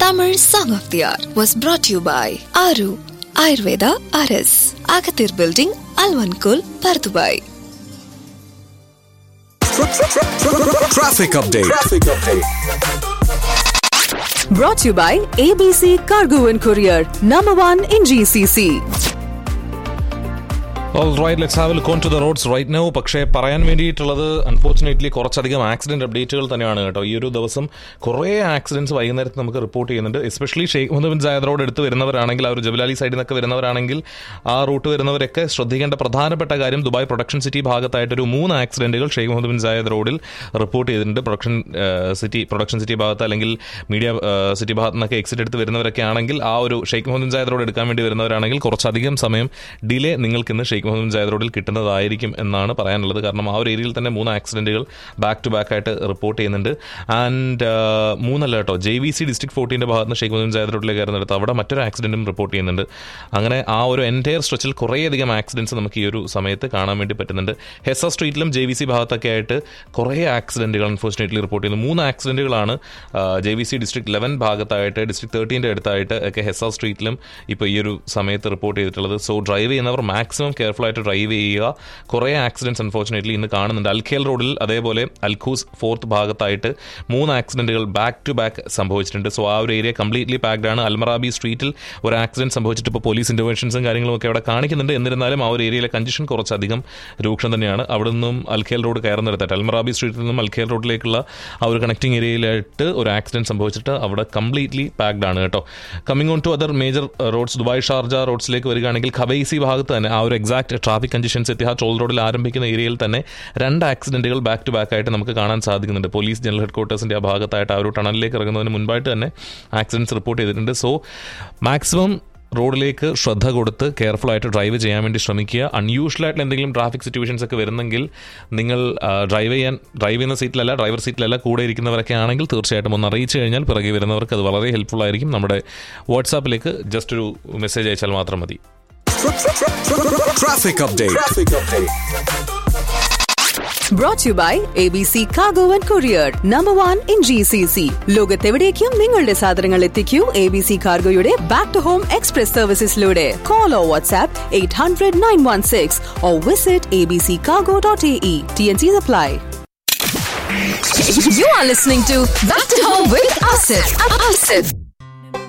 Tamil Song of the Hour was brought to you by Aru Ayurveda RS, Agathir Building, Alvankul, Pardubai. Traffic update. Brought to you by ABC Cargo and Courier, number one in GCC. All right, let's have a look on to the roads right now. പക്ഷേ പറയാൻ വേണ്ടിയിട്ടുള്ളത് unfortunately കുറച്ചധികം accident അപ്ഡേറ്റുകൾ തന്നെയാണ് കേട്ടോ ഈ ഒരു ദിവസം കുറേ ആക്സിഡൻസ് വൈകുന്നേരത്ത് നമുക്ക് റിപ്പോർട്ട് ചെയ്യുന്നുണ്ട് especially Sheikh Mohammed bin Zayed road എടുത്ത് വരുന്നവരാണെങ്കിൽ ആ ഒരു ജബലാലി സൈഡിൽ നിന്നൊക്കെ വരുന്നവരാണെങ്കിൽ ആ റൂട്ട് വരുന്നവരൊക്കെ ശ്രദ്ധിക്കേണ്ട പ്രധാനപ്പെട്ട കാര്യം ദുബായ് പ്രൊഡക്ഷൻ സിറ്റി ഭാഗത്തായിട്ടൊരു മൂന്ന് ആക്സിഡന്റുകൾ ഷെയ്ഖ് മുഹമ്മദ് ബിൻ സായദ് റോഡിൽ റിപ്പോർട്ട് ചെയ്തിട്ടുണ്ട് പ്രൊഡക്ഷൻ സിറ്റി പ്രൊഡക്ഷൻ സിറ്റി ഭാഗത്ത് അല്ലെങ്കിൽ മീഡിയ സിറ്റി ഭാഗത്ത് നിന്നൊക്കെ എക്സിറ്റ് എടുത്ത് വരുന്നവരൊക്കെ ആണെങ്കിൽ ആ ഒരു Sheikh Mohammed bin Zayed road എടുക്കാൻ വേണ്ടി വരുന്നവരാണെങ്കിൽ കുറച്ചധികം സമയം ഡിലേ നിങ്ങൾക്ക് ഇന്ന് ഷെയ്ഖ് മുഹമ്മദ് ബിൻ സായദ് റോഡിൽ കിട്ടുന്നതായിരിക്കും എന്നാണ് പറയാനുള്ളത് കാരണം ആ ഒരു ഏരിയയിൽ തന്നെ മൂന്ന് ആക്സിഡന്റുകൾ ബാക്ക് ടു ബാക്ക് ആയിട്ട് റിപ്പോർട്ട് ചെയ്യുന്നുണ്ട് ആൻഡ് മൂന്നല്ല കേട്ടോ ജെ വി സി ഡിസ്ട്രിക്ട് ഫോർട്ടീൻ്റെ ഭാഗത്ത് നിന്ന് ഷെയ്ഖ് മുഹമ്മദ് ബിൻ സായദ് റോഡിലേക്ക് കയറുന്നിടത്ത് അവിടെ മറ്റൊരു ആക്സിഡന്റും റിപ്പോർട്ട് ചെയ്യുന്നുണ്ട് അങ്ങനെ ആ ഒരു എൻറ്റയർ സ്ട്രെച്ചിൽ കുറേയധികം ആക്സിഡൻസ് നമുക്ക് ഈ ഒരു സമയത്ത് കാണാൻ വേണ്ടി പറ്റുന്നുണ്ട് ഹെസ സ്ട്രീറ്റിലും ജെ വി സി ഭാഗത്തൊക്കെ ആയിട്ട് കുറേ ആക്സിഡന്റുകൾ അൺഫോർച്ചുനേറ്റ്ലി റിപ്പോർട്ട് ചെയ്യുന്നു മൂന്ന് ആക്സിഡന്റുകളാണ് J V C district eleven ഭാഗത്തായിട്ട് ഡിസ്ട്രിക്ട് തേർട്ടീൻ്റെ അടുത്തായിട്ട് ഒക്കെ ഹെസ സ്ട്രീറ്റിലും ഇപ്പോൾ ഈ ഒരു സമയത്ത് റിപ്പോർട്ട് ചെയ്തിട്ടുള്ളത് സോ ഡ്രൈവ് ചെയ്യുന്നവർ മാക്സിമം കെയർഫുൾ ആയിട്ട് ഡ്രൈവ് ചെയ്യുക കുറേ ആക്സിഡൻറ്റ്സ് അൺഫോർച്ചുനേറ്റ്ലി ഇന്ന് കാണുന്നുണ്ട് അൽഖേൽ റോഡിൽ അതേപോലെ അൽഖൂസ് ഫോർത്ത് ഭാഗത്തായിട്ട് മൂന്ന് ആക്സിഡന്റുകൾ ബാക്ക് ടു ബാക്ക് സംഭവിച്ചിട്ടുണ്ട് സോ ആ ഒരു ഏരിയ കംപ്ലീറ്റ്ലി പാക്ഡ് ആണ് അൽമറാബി സ്ട്രീറ്റിൽ ഒരു ആക്സിഡന്റ് സംഭവിച്ചിട്ട് ഇപ്പോൾ പോലീസ് ഇന്റർവെൻഷൻസും കാര്യങ്ങളും ഒക്കെ അവിടെ കാണിക്കുന്നുണ്ട് എന്നിരുന്നാലും ആ ഒരു ഏരിയയിലെ കണ്ടീഷൻ കുറച്ചധികം രൂക്ഷം തന്നെയാണ് അവിടെ നിന്നും അൽഖേൽ റോഡ് കയറുന്നിടത്തായിട്ട് അൽമറാബി സ്ട്രീറ്റിൽ നിന്നും അൽഖേൽ റോഡിലേക്കുള്ള ആ ഒരു കണക്ടിങ് ഏരിയയിലായിട്ട് ഒരു ആക്സിഡന്റ് സംഭവിച്ചിട്ട് അവിടെ കംപ്ലീറ്റ്ലി പാക്ഡ് ആണ് കേട്ടോ coming on to other major roads Dubai Sharjah റോഡ്സിലേക്ക് വരികയാണെങ്കിൽ ഖബൈസി ഭാഗത്ത് തന്നെ ആ ഒരു എക്സാക്ട് ട്രാഫിക് കണ്ടീഷൻസ് എത്തിയ ടോൾ റോഡിൽ ആരംഭിക്കുന്ന ഏരിയയിൽ തന്നെ രണ്ട് ആക്സിഡന്റുകൾ ബാക്ക് ടു ബാക്ക് ആയിട്ട് നമുക്ക് കാണാൻ സാധിക്കുന്നുണ്ട് പോലീസ് ജനറൽ ഹെഡ് ക്വാർട്ടേഴ്സിന്റെ ആ ഭാഗത്തായിട്ട് ആ ഒരു ടണലിലേക്ക് ഇറങ്ങുന്നതിന് മുൻപായിട്ട് തന്നെ ആക്സിഡൻസ് റിപ്പോർട്ട് ചെയ്തിട്ടുണ്ട് സോ മാക്സിമം റോഡിലേക്ക് ശ്രദ്ധ കൊടുത്ത് കെയർഫുൾ ആയിട്ട് ഡ്രൈവ് ചെയ്യാൻ വേണ്ടി ശ്രമിക്കുക അൺയൂഷ്വൽ ആയിട്ടുള്ള എന്തെങ്കിലും ട്രാഫിക് സിറ്റുവേഷൻസ് ഒക്കെ വരുന്നെങ്കിൽ നിങ്ങൾ ഡ്രൈവ് ചെയ്യാൻ ഡ്രൈവ് ചെയ്യുന്ന സീറ്റിലല്ല ഡ്രൈവർ സീറ്റിലല്ല കൂടെ ഇരിക്കുന്നവരൊക്കെ ആണെങ്കിൽ തീർച്ചയായിട്ടും ഒന്ന് അറിയിച്ചു കഴിഞ്ഞാൽ പിറകെ വരുന്നവർക്ക് അത് വളരെ ഹെൽപ്ഫുൾ ആയിരിക്കും നമ്മുടെ വാട്സാപ്പിലേക്ക് ജസ്റ്റ് ഒരു മെസ്സേജ് അയച്ചാൽ മാത്രം മതി Traffic update. Brought to you by ABC Cargo and Courier, number one in GCC. ലോകത്തെവിടേക്കും നിങ്ങളുടെ സാധനങ്ങൾ എത്തിക്കൂ എ ബി സി കാർഗോയുടെ ബാക്ക് ടു ഹോം എക്സ്പ്രസ് സർവീസസിലൂടെ call or WhatsApp eight hundred nine one six or visit A B C cargo dot A E T N C apply You are listening to Back to Home with Asif. Asif.